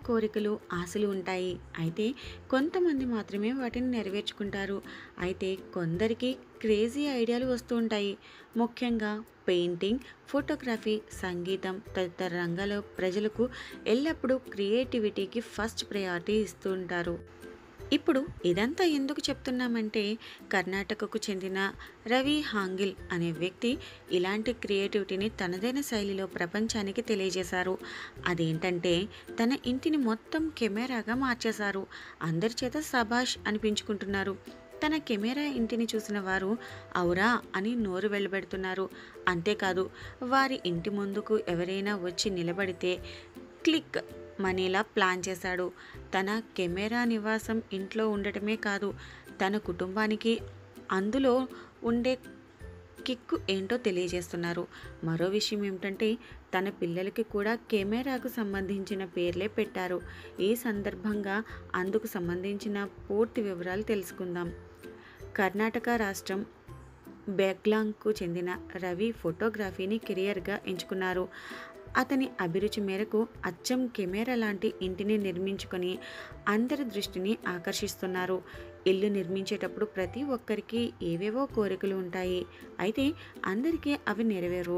కోరికలు ఆశలు ఉంటాయి అయితే కొంతమంది మాత్రమే వాటిని నెరవేర్చుకుంటారు అయితే కొందరికి క్రేజీ ఐడియాలు వస్తూ ఉంటాయి ముఖ్యంగా పెయింటింగ్ ఫోటోగ్రఫీ సంగీతం తదితర రంగాల ప్రజలకు ఎల్లప్పుడూ క్రియేటివిటీకి ఫస్ట్ ప్రయారిటీ ఇస్తూ ఉంటారు ఇప్పుడు ఇదంతా ఎందుకు చెప్తున్నామంటే కర్ణాటకకు చెందిన రవి హాంగిల్ అనే వ్యక్తి ఇలాంటి క్రియేటివిటీని తనదైన శైలిలో ప్రపంచానికి తెలియజేశారు అదేంటంటే తన ఇంటిని మొత్తం కెమెరాగా మార్చేశారు అందరి చేత సభాష్ అనిపించుకుంటున్నారు తన కెమెరా ఇంటిని చూసిన వారు అవురా అని నోరు వెళ్ళబెడుతున్నారు అంతేకాదు వారి ఇంటి ముందుకు ఎవరైనా వచ్చి నిలబడితే క్లిక్ మనీలా ప్లాన్ చేశాడు తన కెమెరా నివాసం ఇంట్లో ఉండటమే కాదు తన కుటుంబానికి అందులో ఉండే కిక్కు ఏంటో తెలియజేస్తున్నారు మరో విషయం ఏమిటంటే తన పిల్లలకి కూడా కెమెరాకు సంబంధించిన పేర్లే పెట్టారు ఈ సందర్భంగా అందుకు సంబంధించిన పూర్తి వివరాలు తెలుసుకుందాం కర్ణాటక రాష్ట్రం బెగ్లాంగ్కు చెందిన రవి ఫోటోగ్రఫీని కెరియర్గా ఎంచుకున్నారు అతని అభిరుచి మేరకు అచ్చం కెమెరా లాంటి ఇంటిని నిర్మించుకొని అందరి దృష్టిని ఆకర్షిస్తున్నారు ఇల్లు నిర్మించేటప్పుడు ప్రతి ఒక్కరికి ఏవేవో కోరికలు ఉంటాయి అయితే అందరికీ అవి నెరవేరు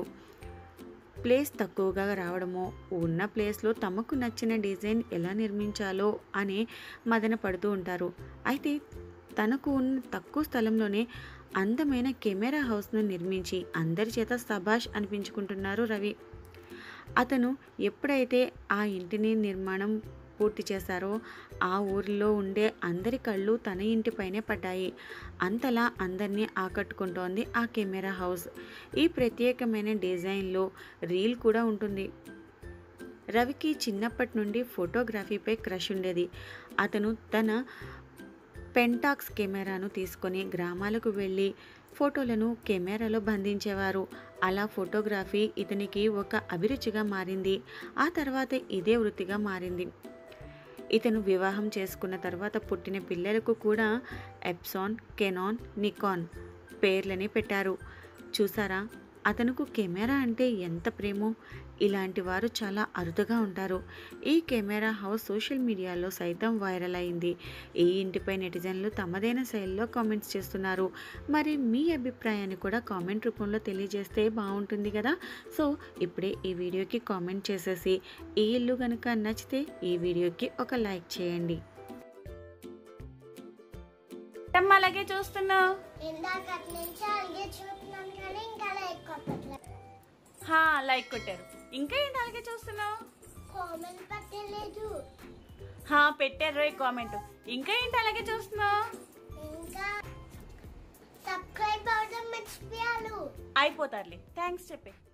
ప్లేస్ తక్కువగా రావడమో ఉన్న ప్లేస్లో తమకు నచ్చిన డిజైన్ ఎలా నిర్మించాలో అనే మదన పడుతూ ఉంటారు అయితే తనకు ఉన్న తక్కువ స్థలంలోనే అందమైన కెమెరా హౌస్ను నిర్మించి అందరి చేత సభాష్ అనిపించుకుంటున్నారు రవి అతను ఎప్పుడైతే ఆ ఇంటిని నిర్మాణం పూర్తి చేశారో ఆ ఊరిలో ఉండే అందరి కళ్ళు తన ఇంటిపైనే పడ్డాయి అంతలా అందరినీ ఆకట్టుకుంటోంది ఆ కెమెరా హౌస్ ఈ ప్రత్యేకమైన డిజైన్లో రీల్ కూడా ఉంటుంది రవికి చిన్నప్పటి నుండి ఫోటోగ్రఫీపై క్రష్ ఉండేది అతను తన పెంటాక్స్ కెమెరాను తీసుకొని గ్రామాలకు వెళ్ళి ఫోటోలను కెమెరాలో బంధించేవారు అలా ఫోటోగ్రఫీ ఇతనికి ఒక అభిరుచిగా మారింది ఆ తర్వాత ఇదే వృత్తిగా మారింది ఇతను వివాహం చేసుకున్న తర్వాత పుట్టిన పిల్లలకు కూడా ఎప్సాన్ కెనాన్ నికాన్ పేర్లని పెట్టారు చూసారా అతనుకు కెమెరా అంటే ఎంత ప్రేమో ఇలాంటి వారు చాలా అరుదుగా ఉంటారు ఈ కెమెరా హౌస్ సోషల్ మీడియాలో సైతం వైరల్ అయింది ఈ ఇంటిపై నెటిజన్లు తమదైన శైలిలో కామెంట్స్ చేస్తున్నారు మరి మీ అభిప్రాయాన్ని కూడా కామెంట్ రూపంలో తెలియజేస్తే బాగుంటుంది కదా సో ఇప్పుడే ఈ వీడియోకి కామెంట్ చేసేసి ఈ ఇల్లు కనుక నచ్చితే ఈ వీడియోకి ఒక లైక్ చేయండి అలాగే చూస్తున్నావు ఇందాక నుంచి అలాగే చూస్తున్నాను కానీ ఇంకా లైక్ కొట్టట్లేదు హా లైక్ కొట్టారు ఇంకా ఏంటి అలాగే చూస్తున్నావు కామెంట్ పెట్టలేదు హా పెట్టారు రోయ్ కామెంట్ ఇంకా ఏంటి అలాగే చూస్తున్నావు ఇంకా సబ్స్క్రైబ్ అవడం మర్చిపోయాను అయిపోతారులే థ్యాంక్స్ చెప్పే